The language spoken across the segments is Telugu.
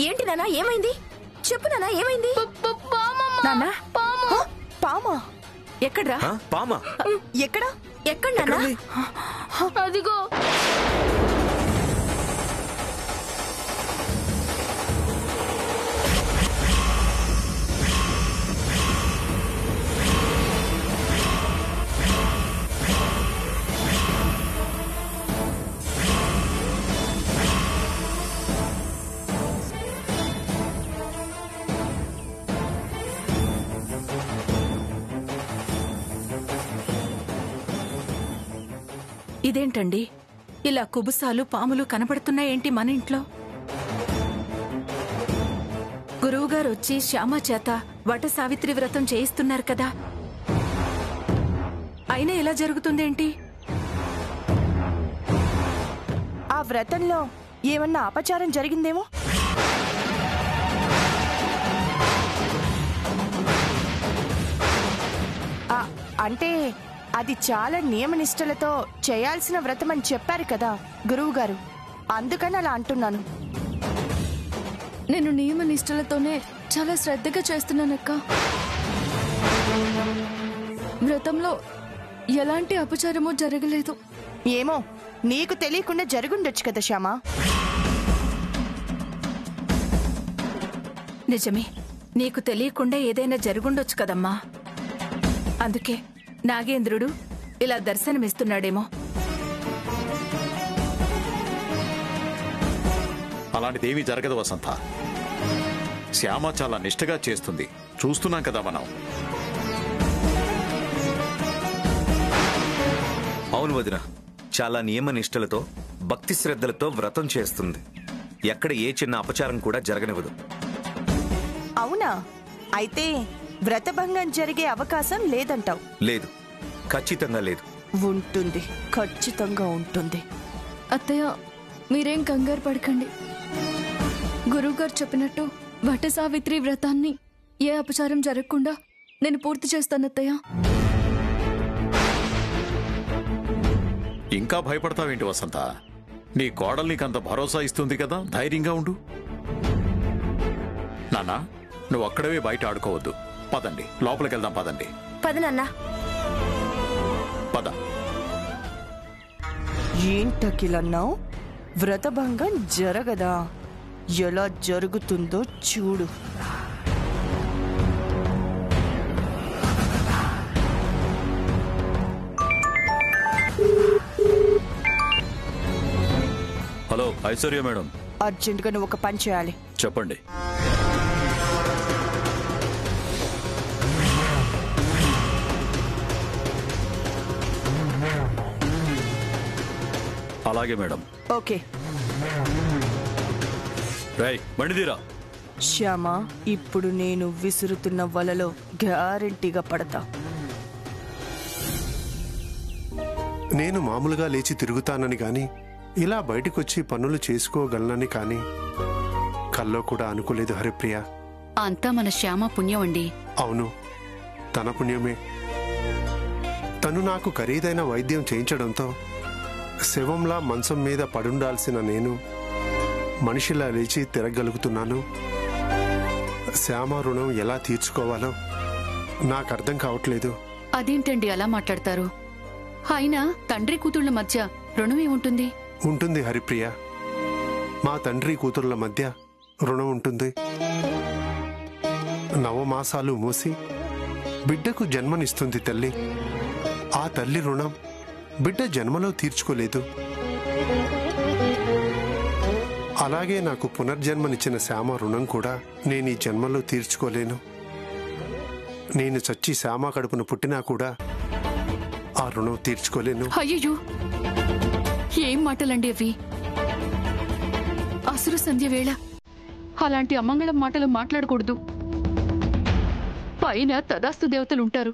ఏంటి నాన్న ఏమైంది చెప్పు నాన్న ఏమైంది నాన్న హ? పామా ఎక్కడ్రా ఆ, పామా ఎక్కడ ఎక్కడ నాన్న అదిగో ఇదేంటండి ఇలా కుబుసాలు పాములు కనపడుతున్నాయేంటి మన ఇంట్లో గురువుగారు వచ్చి శ్యామ చేత వట సావిత్రి వ్రతం చేయిస్తున్నారు కదా అయినా ఇలా జరుగుతుందేంటి ఆ వ్రతంలో ఏమన్నా అపచారం జరిగిందేమో ఆ, అంటే అది చాలా నియమనిష్టలతో చేయాల్సిన వ్రతం అని చెప్పారు కదా గురువు గారు అందుకని అలా అంటున్నాను నేను నియమ నిష్టలతోనే చాలా శ్రద్ధగా చేస్తున్నానక్క వ్రతంలో ఎలాంటి అపచారమూ జరగలేదు ఏమో నీకు తెలియకుండా జరుగుండొచ్చు కదా శ్యామా నిజమే నీకు తెలియకుండా ఏదైనా జరుగుండొచ్చు కదమ్మా అందుకే నాగేంద్రుడు ఇలా దర్శనమిస్తున్నాడేమో అలాంటిదేమీ జరగదు వసంత శ్యామ చాలా నిష్టగా చేస్తుంది చూస్తున్నాం కదా మనం అవును వదిన చాలా నియమ నిష్టలతో భక్తి శ్రద్ధలతో వ్రతం చేస్తుంది ఎక్కడ ఏ చిన్న అపచారం కూడా జరగనివ్వదు అవునా అయితే వ్రతభంగం జరిగే అవకాశం లేదంటావు లేదు ఖచ్చితంగా లేదు ఉంటుంది ఖచ్చితంగా ఉంటుంది అత్తయ్య మీరేం కంగారు పడకండి గురువుగారు చెప్పినట్టు వట సావిత్రి వ్రతాన్ని ఏ అపచారం జరగకుండా నేను పూర్తి చేస్తాను అత్తయ్య ఇంకా భయపడతావేంటి వసంత నీ కోడలు నీకంత భరోసా ఇస్తుంది కదా ధైర్యంగా ఉండు నాన్న నువ్వు అక్కడవే బయట ఆడుకోవద్దు పదండి లోపలికి వెళ్దాం పదండి పద నాన్న పద ఏంటకిలన్నావు వ్రతభంగం జరగదా ఎలా జరుగుతుందో చూడు హలో ఐశ్వర్య మేడం అర్జెంటుగా నువ్వు ఒక పని చేయాలి చెప్పండి అలాగే మేడం ఓకే రై బండిదీరా శ్యామ ఇప్పుడు నేను విసురుతున్న వలలో గ్యారెంటీగా పడతా నేను మామూలుగా లేచి తిరుగుతానని గాని ఇలా బయటకొచ్చి పనులు చేసుకోగలనని కాని కల్లో కూడా అనుకోలేదు హరిప్రియ అంతా మన శ్యామ పుణ్యం అండి అవును తన పుణ్యమే తను నాకు ఖరీదైన వైద్యం చేయించడంతో శవంలా మంచం మీద పడుండాల్సిన నేను మనిషిలా లేచి తిరగలుగుతున్నాను శ్యామ రుణం ఎలా తీర్చుకోవాలో నాకు అర్థం కావట్లేదు అదేంటండి అలా మాట్లాడతారు అయినా తండ్రి కూతుళ్ళ మధ్య రుణం ఏముంటుంది ఉంటుంది హరిప్రియ మా తండ్రి కూతుర్ల మధ్య రుణం ఉంటుంది నవమాసాలు మూసి బిడ్డకు జన్మనిస్తుంది తల్లి ఆ తల్లి రుణం బిడ్డ జన్మలో తీర్చుకోలేదు అలాగే నాకు పునర్జన్మనిచ్చిన శ్యామ రుణం కూడా నేను ఈ జన్మలో తీర్చుకోలేను నేను చచ్చి శ్యామ కడుపున పుట్టినా కూడా ఆ రుణం తీర్చుకోలేను అయ్యో ఏం మాటలండి అవి అసురు సంధ్య వేళ అలాంటి అమంగళం మాటలు మాట్లాడకూడదు పైన తదాస్తు దేవతలుంటారు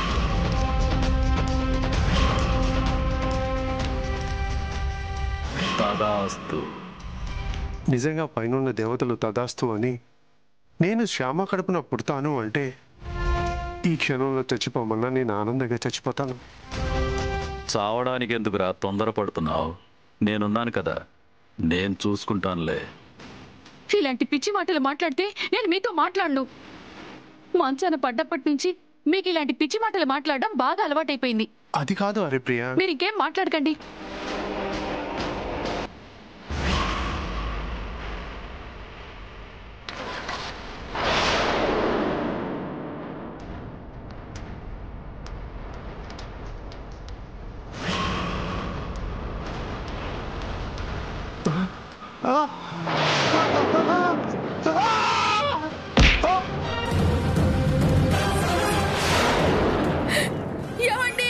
తదాస్తు నిజంగా పైనున్న దేవతలు తదాస్తు అని నేను శ్యామ కడుపున పుడతాను అంటే ఈ క్షణంలో చచ్చిపోమన్నా నేను ఆనందంగా చచ్చిపోతాను చావడానికి ఎందుకురా తొందరపడుతున్నావు నేనున్నాను కదా నేను చూసుకుంటానులే ఇలాంటి పిచ్చి మాటలు మాట్లాడితే నేను మీతో మాట్లాడను మంచాన పడ్డప్పటి నుంచి మీకు ఇలాంటి పిచ్చి మాటలు మాట్లాడడం బాగా అలవాటైపోయింది అది కాదు హరిప్రియ మీరు ఇంకేం మాట్లాడకండి ఏమండి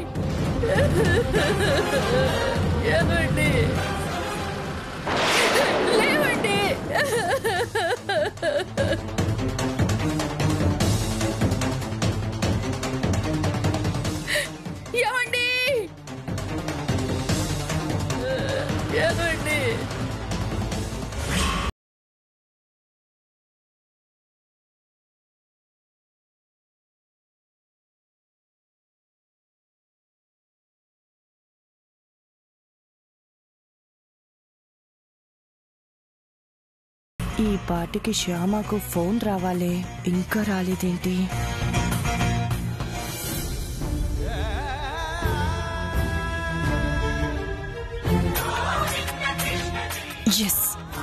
ఏమండి లేవండి ఏమండి ఏమండి ఈ పాటికి శ్యామకు ఫోన్ రావాలే ఇంకా రాలేదేంటి ఎస్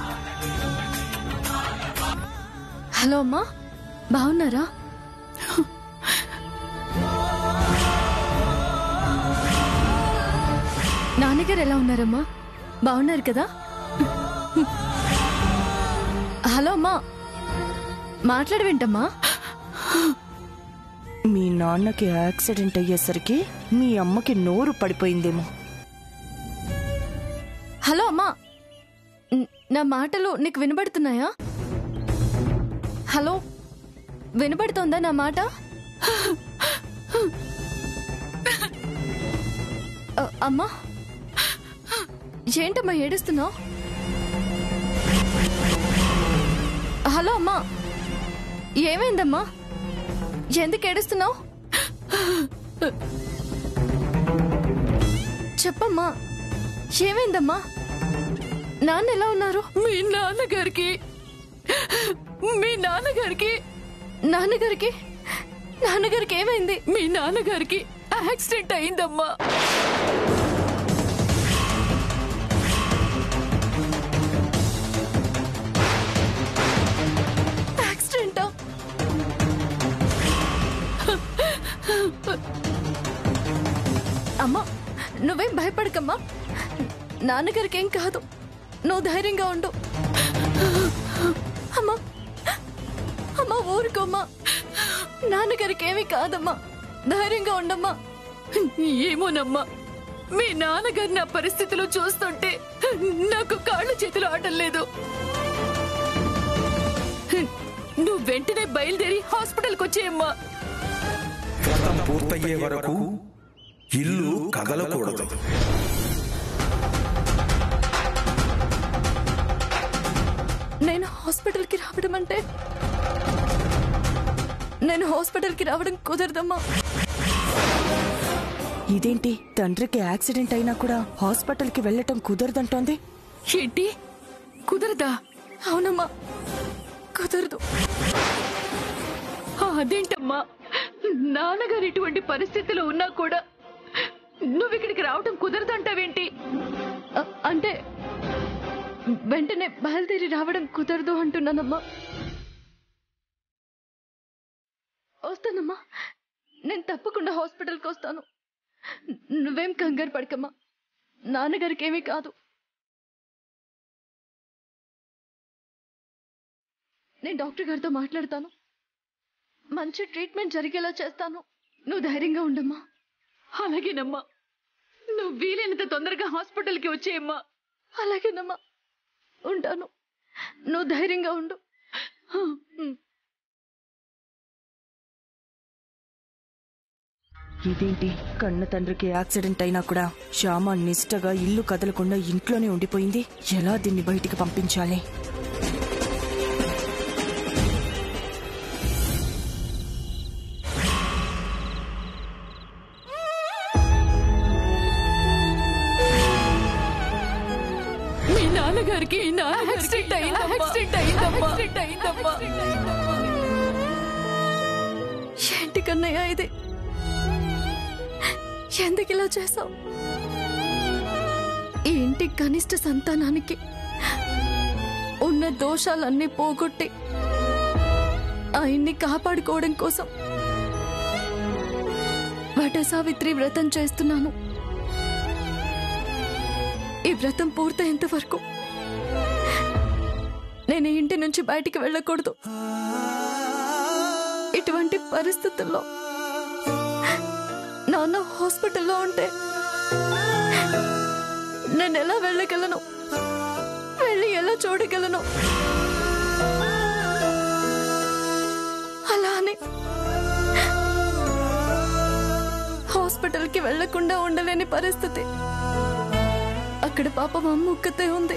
హలో అమ్మా బాగున్నారా నాన్నగారు ఎలా ఉన్నారమ్మా బాగున్నారు కదా హలో అమ్మా మాట్లాడవేంటమ్మా మీ నాన్నకి యాక్సిడెంట్ అయ్యేసరికి మీ అమ్మకి నోరు పడిపోయిందేమో హలో అమ్మా న- నా మాటలు నీకు వినబడుతున్నాయా హలో వినబడుతోందా నా మాట అ, అమ్మా ఏంటమ్మా ఏడుస్తున్నావు హలో అమ్మా ఏమైందమ్మా ఎందుకు ఏడుస్తున్నావు చెప్పమ్మా ఏమైందమ్మా నాన్న ఎలా ఉన్నారు మీ నాన్నగారికి మీ నాన్నగారికి నాన్నగారికి నాన్నగారికి ఏమైంది మీ నాన్నగారికి యాక్సిడెంట్ అయిందమ్మా యాక్సిడెంటా అమ్మా నువ్వేం భయపడకమ్మా నాన్నగారికి ఏం కాదు నువ్వు ధైర్యంగా ఉండు అమ్మా అమ్మా ఊరుకోమ్మా నాన్నగారికి ఏమీ కాదమ్మా ధైర్యంగా ఉండమ్మా ఏమోనమ్మా మీ నాన్నగారి నా పరిస్థితిలో చూస్తుంటే నాకు కాళ్ళు చేతులు ఆడడం లేదు నువ్వు వెంటనే బయలుదేరి హాస్పిటల్కి వచ్చేయమ్మా వ్రతం పూర్తయ్యే వరకు ఇల్లు కదలకూడదు నేను హాస్పిటల్కి రావడం అంటే నేను హాస్పిటల్కి రావడం కుదరదమ్మా ఇదేంటి తండ్రికి యాక్సిడెంట్ అయినా కూడా హాస్పిటల్కి వెళ్ళటం కుదరదంటోంది ఏంటి కుదరదా అవునమ్మా కుదరదు అదేంటమ్మా నాన్నగారు ఇటువంటి పరిస్థితిలో ఉన్నా కూడా నువ్వు ఇక్కడికి రావడం కుదరదంటావేంటి అ- అంటే వెంటనే బయలుదేరి రావడం కుదరదు అంటున్నానమ్మా వస్తానమ్మా నేను తప్పకుండా హాస్పిటల్కి వస్తాను నువ్వేం కంగారు పడకమ్మా నాన్నగారికి ఏమీ కాదు నేను డాక్టర్ గారితో మాట్లాడతాను మంచి ట్రీట్మెంట్ జరిగేలా చేస్తాను నువ్వు ధైర్యంగా ఉండమ్మా అలాగేనమ్మా నువ్వు వీలైనంత తొందరగా హాస్పిటల్కి వచ్చేయమ్మా అలాగేనమ్మా ఉంటాను నువ్వు ధైర్యంగా ఉండు ఉమ్. ఇదేంటి కన్న తండ్రికి యాక్సిడెంట్ అయినా కూడా శ్యామ నిష్టగా ఇల్లు కదలకుండా ఇంట్లోనే ఉండిపోయింది ఎలా దీన్ని బయటికి పంపించాలి మీ నాన్నగారికి యాక్సిడెంట్ అయిందమ్మా. యాక్సిడెంట్ అయిందమ్మా. యాక్సిడెంట్ అయిందమ్మా ఏంటి కన్నయ్య ఇది ఎందుకు ఇలా చేసావు ఈ ఇంటి కనిష్ట సంతానానికి ఉన్న దోషాలన్నీ పోగొట్టి ఆయన్ని కాపాడుకోవడం కోసం వట సావిత్రి వ్రతం చేస్తున్నాను ఈ వ్రతం పూర్తయ్యేంత వరకు నేను ఈ ఇంటి నుంచి బయటికి వెళ్ళకూడదు ఇటువంటి పరిస్థితుల్లో నాన్న హాస్పిటల్లో ఉంటే నేను ఎలా వెళ్ళగలను వెళ్ళి ఎలా చూడగలను అలా అని హాస్పిటల్కి వెళ్లకుండా ఉండలేని పరిస్థితి అక్కడ పాపం అమ్మ ఒక్కతే ఉంది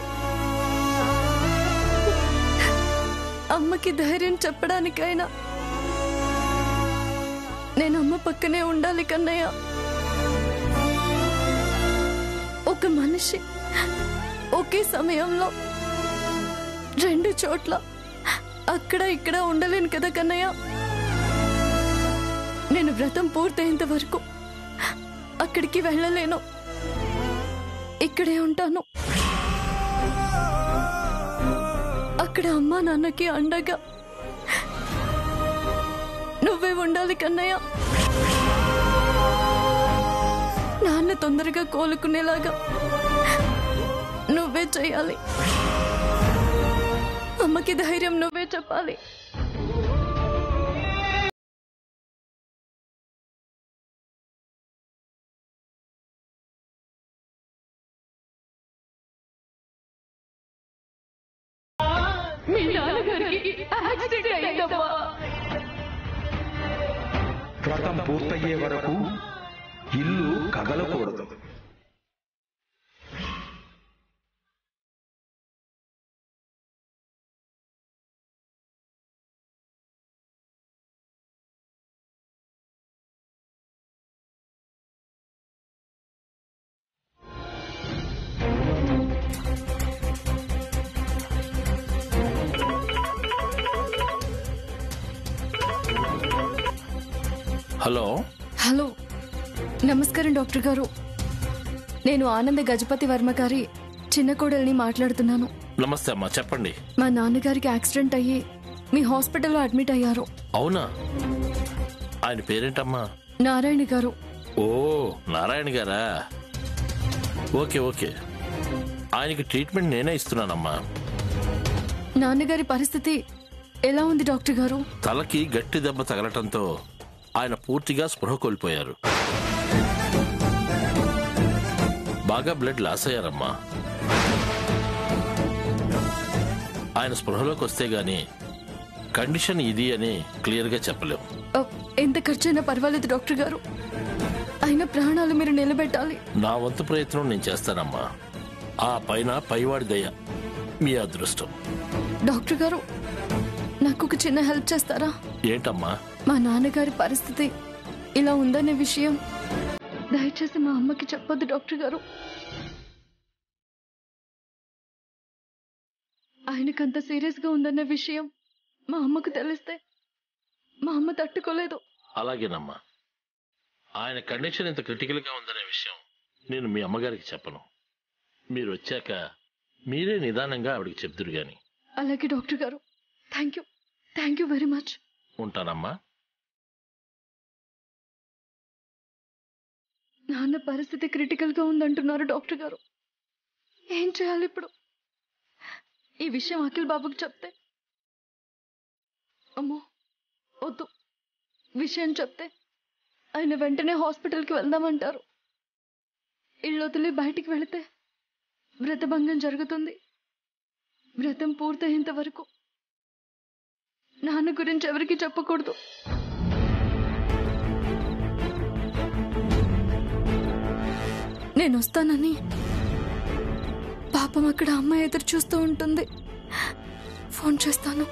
అమ్మకి ధైర్యం చెప్పడానికైనా నేను అమ్మ పక్కనే ఉండాలి కన్నయ్య ఒక మనిషి ఒకే సమయంలో రెండు చోట్ల అక్కడ ఇక్కడ ఉండలేను కదా కన్నయ్య నేను వ్రతం పూర్తయ్యేంత వరకు అక్కడికి వెళ్ళలేను ఇక్కడే ఉంటాను అక్కడ అమ్మా నాన్నకి అండగా నువ్వే ఉండాలి కన్నయ్య నాన్న తొందరగా కోలుకునేలాగా నువ్వే చేయాలి అమ్మకి ధైర్యం నువ్వే చెప్పాలి మీ నాన్నగారికి యాక్సిడెంట్ అయిందమ్మా వ్రతం పూర్తయ్యే వరకు ఇల్లు కదలకూడదు హలో హలో నమస్కారం డాక్టర్ గారు నేను ఆనంద గజపతి వర్మ గారి చిన్న కోడల్ని మాట్లాడుతున్నాను నమస్తే అమ్మా చెప్పండి మా నాన్నగారికి యాక్సిడెంట్ అయ్యి మీ హాస్పిటల్లో అడ్మిట్ అయ్యారు అవునా ఆయన పేరేంటమ్మా నారాయణ గారు ఓ నారాయణ గారా ఓకే ఓకే ఆయనకి ట్రీట్మెంట్ నేనే ఇస్తున్నానమ్మా నాన్నగారి పరిస్థితి ఎలా ఉంది డాక్టర్ గారు తలకి గట్టి దెబ్బ తగలటంతో ఆయన పూర్తిగా స్పృహ కోల్పోయారు బాగా బ్లడ్ లాస్ అయ్యారమ్మా ఆయన స్పృహలోకి వస్తే గాని కండిషన్ ఇది అని క్లియర్గా చెప్పలేం అ, ఎంత ఖర్చైనా పర్వాలేదు డాక్టర్ గారు అయిన ప్రాణాలు మీరు నిలబెట్టాలి నా వంతు ప్రయత్నం నేను చేస్తానమ్మా ఆ పైన పైవాడి దయ మీ అదృష్టం డాక్టర్ గారు నాకు ఒక చిన్న హెల్ప్ చేస్తారా ఏంటమ్మా మా నాన్నగారి పరిస్థితి ఇలా ఉందనే విషయం దయచేసి మా అమ్మకి చెప్పొద్దు డాక్టర్ గారు ఆయనకంత సీరియస్ గా ఉందన్న విషయం మా అమ్మకు తెలిస్తే మా అమ్మ తట్టుకోలేదు అలాగేనమ్మా ఆయన కండిషన్ ఇంత క్రిటికల్ గా ఉందనే విషయం నేను మీ అమ్మగారికి చెప్పను మీరు వచ్చాక మీరే నిదానంగా ఆవిడకి చెప్తురు గాని అలాగే డాక్టర్ గారు thank you thank you very much ఉంటానమ్మా నాన్న పరిస్థితి క్రిటికల్ గా ఉందంటున్నారు డాక్టర్ గారు ఏం చేయాలి ఇప్పుడు ఈ విషయం అఖిల్ బాబుకి చెప్తే అమ్మో వద్దు విషయం చెప్తే ఆయన వెంటనే హాస్పిటల్కి వెళ్దామంటారు ఇల్లు వదిలి బయటికి వెళితే వ్రతభంగం జరుగుతుంది వ్రతం పూర్తయ్యేంత వరకు నాన్న గురించి ఎవరికి చెప్పకూడదు నేను వస్తానని పాపం అక్కడ అమ్మాయి ఎదురు చూస్తూ ఉంటుంది ఫోన్ చేస్తాను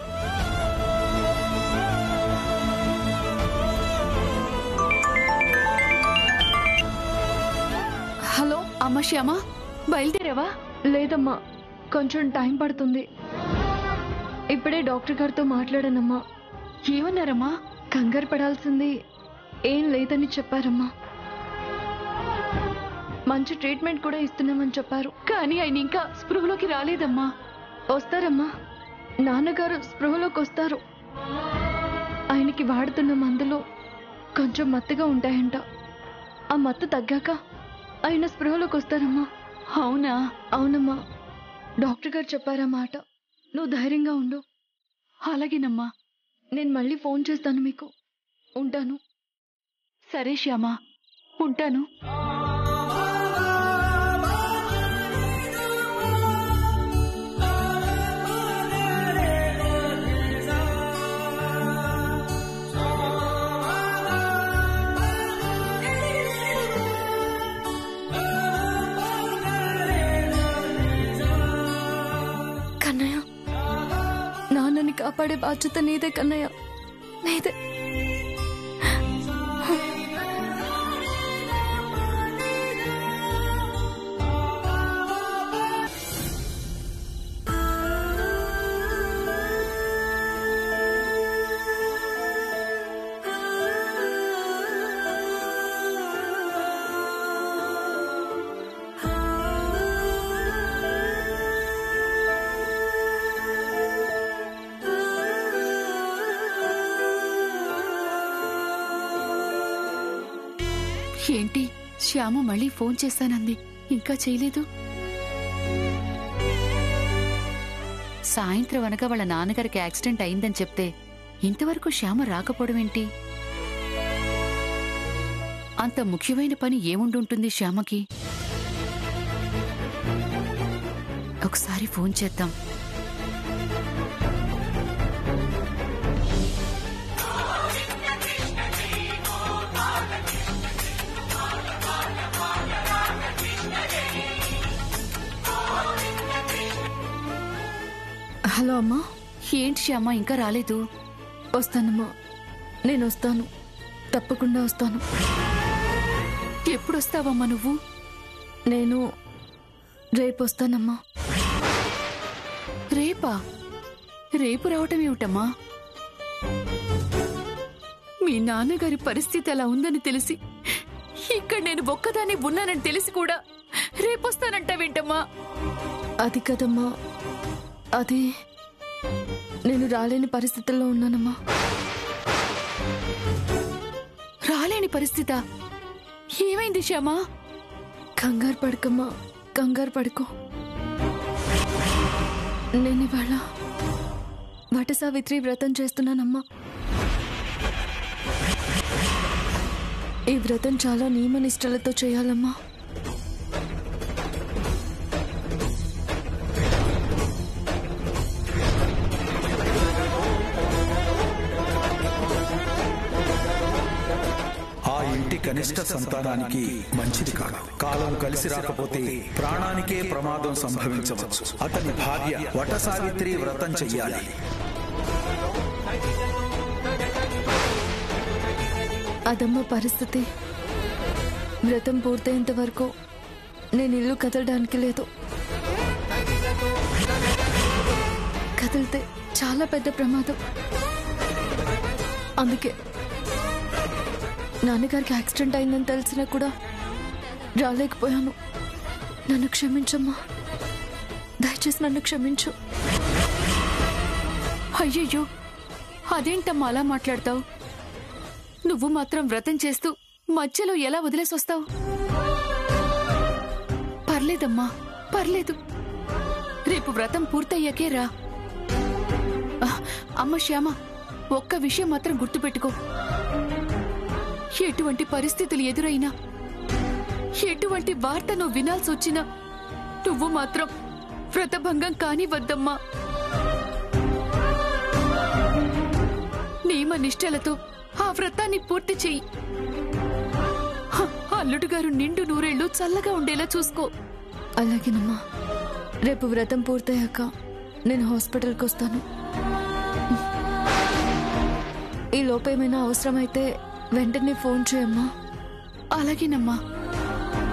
హలో అమ్మ శ్యామ బయలుదేరావా లేదమ్మా కొంచెం టైం పడుతుంది ఇప్పుడే డాక్టర్ గారితో మాట్లాడానమ్మా ఏమన్నారమ్మా కంగారు పడాల్సింది ఏం లేదని చెప్పారమ్మా మంచి ట్రీట్మెంట్ కూడా ఇస్తున్నామని చెప్పారు కానీ ఆయన ఇంకా స్పృహలోకి రాలేదమ్మా వస్తారమ్మా నాన్నగారు స్పృహలోకి వస్తారు ఆయనకి వాడుతున్న మందులు కొంచెం మత్తుగా ఉంటాయంట ఆ మత్తు తగ్గాక ఆయన స్పృహలోకి వస్తారమ్మా అవునా అవునమ్మా డాక్టర్ గారు చెప్పారా మాట నువ్వు ధైర్యంగా ఉండు అలాగేనమ్మా నేను మళ్ళీ ఫోన్ చేస్తాను మీకు ఉంటాను సరే శ్యామ ఉంటాను కన్నయ్య నాన్నని కాపాడే బాధ్యత నీదే కన్నయ్య నీదే ఏంటి శ్యామ మళ్ళీ ఫోన్ చేస్తానంది ఇంకా చేయలేదు సాయంత్రం అనగా వాళ్ళ నాన్నగారికి యాక్సిడెంట్ అయిందని చెప్తే ఇంతవరకు శ్యామ రాకపోవడం ఏంటి అంత ముఖ్యమైన పని ఏముండుంటుంది శ్యామకి ఒకసారి ఫోన్ చేద్దాం హలో అమ్మా ఏంటి శ్యామ ఇంకా రాలేదు వస్తానమ్మా నేను వస్తాను తప్పకుండా వస్తాను ఎప్పుడు వస్తావమ్మా నువ్వు నేను రేపు వస్తానమ్మా రేపా రేపు రావటం ఏమిటమ్మా మీ నాన్నగారి పరిస్థితి అలా ఉందని తెలిసి ఇక్కడ నేను ఒక్కదాన్ని ఉన్నానని తెలిసి కూడా రేపొస్తానంటావేంటమ్మా అది కదమ్మా అది నేను రాలేని పరిస్థితుల్లో ఉన్నానమ్మా రాలేని పరిస్థితా ఏమైంది శ్యామా కంగారు పడకమ్మా కంగారు పడుకో నేను ఇవాళ వట సావిత్రి వ్రతం చేస్తున్నానమ్మా ఈ వ్రతం చాలా నియమనిష్టలతో చేయాలమ్మా ఆ ఇంటి కనిష్ట సంతానానికి మంచిది కాదు కాలం కలిసి రాకపోతే ప్రాణానికే ప్రమాదం సంభవించవచ్చు అతని భార్య వట సావిత్రి వ్రతం చెయ్యాలి అదమ్మ పరిస్థితి వ్రతం పూర్తయ్యేంత వరకు నేను ఇల్లు కదలడానికి లేదు కదిలితే చాలా పెద్ద ప్రమాదం అందుకే నాన్నగారికి యాక్సిడెంట్ అయిందని తెలిసినా కూడా రాలేకపోయాను నన్ను క్షమించమ్మా దయచేసి నన్ను క్షమించు అయ్యయ్యో అదేంటమ్మా అలా మాట్లాడతావు నువ్వు మాత్రం వ్రతం చేస్తూ మధ్యలో ఎలా వదిలేసొస్తావు పర్లేదమ్మా పర్లేదు రేపు వ్రతం పూర్తయ్యాకే రా ఆ, అమ్మ శ్యామ ఒక్క విషయం మాత్రం గుర్తుపెట్టుకో ఎటువంటి పరిస్థితులు ఎదురైనా ఎటువంటి వార్త నువ్వు వినాల్సి వచ్చినా నువ్వు మాత్రం వ్రతభంగం కానివద్దమ్మా నియమ నిష్టలతో ఆ వ్రతాన్ని పూర్తి చెయ్యి హ, అల్లుడు గారు నిండు నూరేళ్లు చల్లగా ఉండేలా చూసుకో అలాగేనమ్మా రేపు వ్రతం పూర్తయ్యాక నేను హాస్పిటల్కి వస్తాను ఈ లోపేమైనా అవసరమైతే వెంటనే ఫోన్ చేయమ్మా అలాగేనమ్మా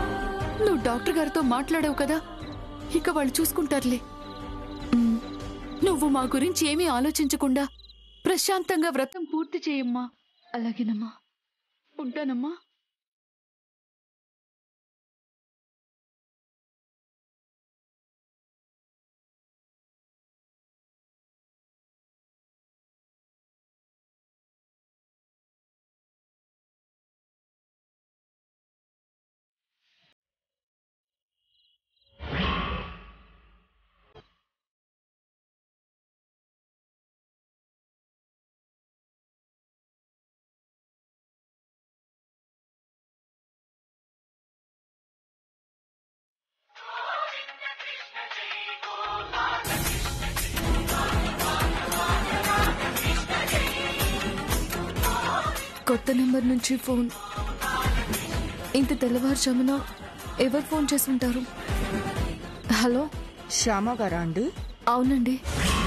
నువ్వు డాక్టర్ గారితో మాట్లాడావు కదా ఇక వాళ్ళు చూసుకుంటారులే నువ్వు మా గురించి ఏమీ ఆలోచించకుండా ప్రశాంతంగా వ్రతం పూర్తి చేయమ్మా అలాగేనమ్మా ఉంటానమ్మా కొత్త నెంబర్ నుంచి ఫోన్ ఇంత తెల్లవారుజామున ఎవరు ఫోన్ చేసి ఉంటారు హలో శ్యామ గారా అండి అవునండి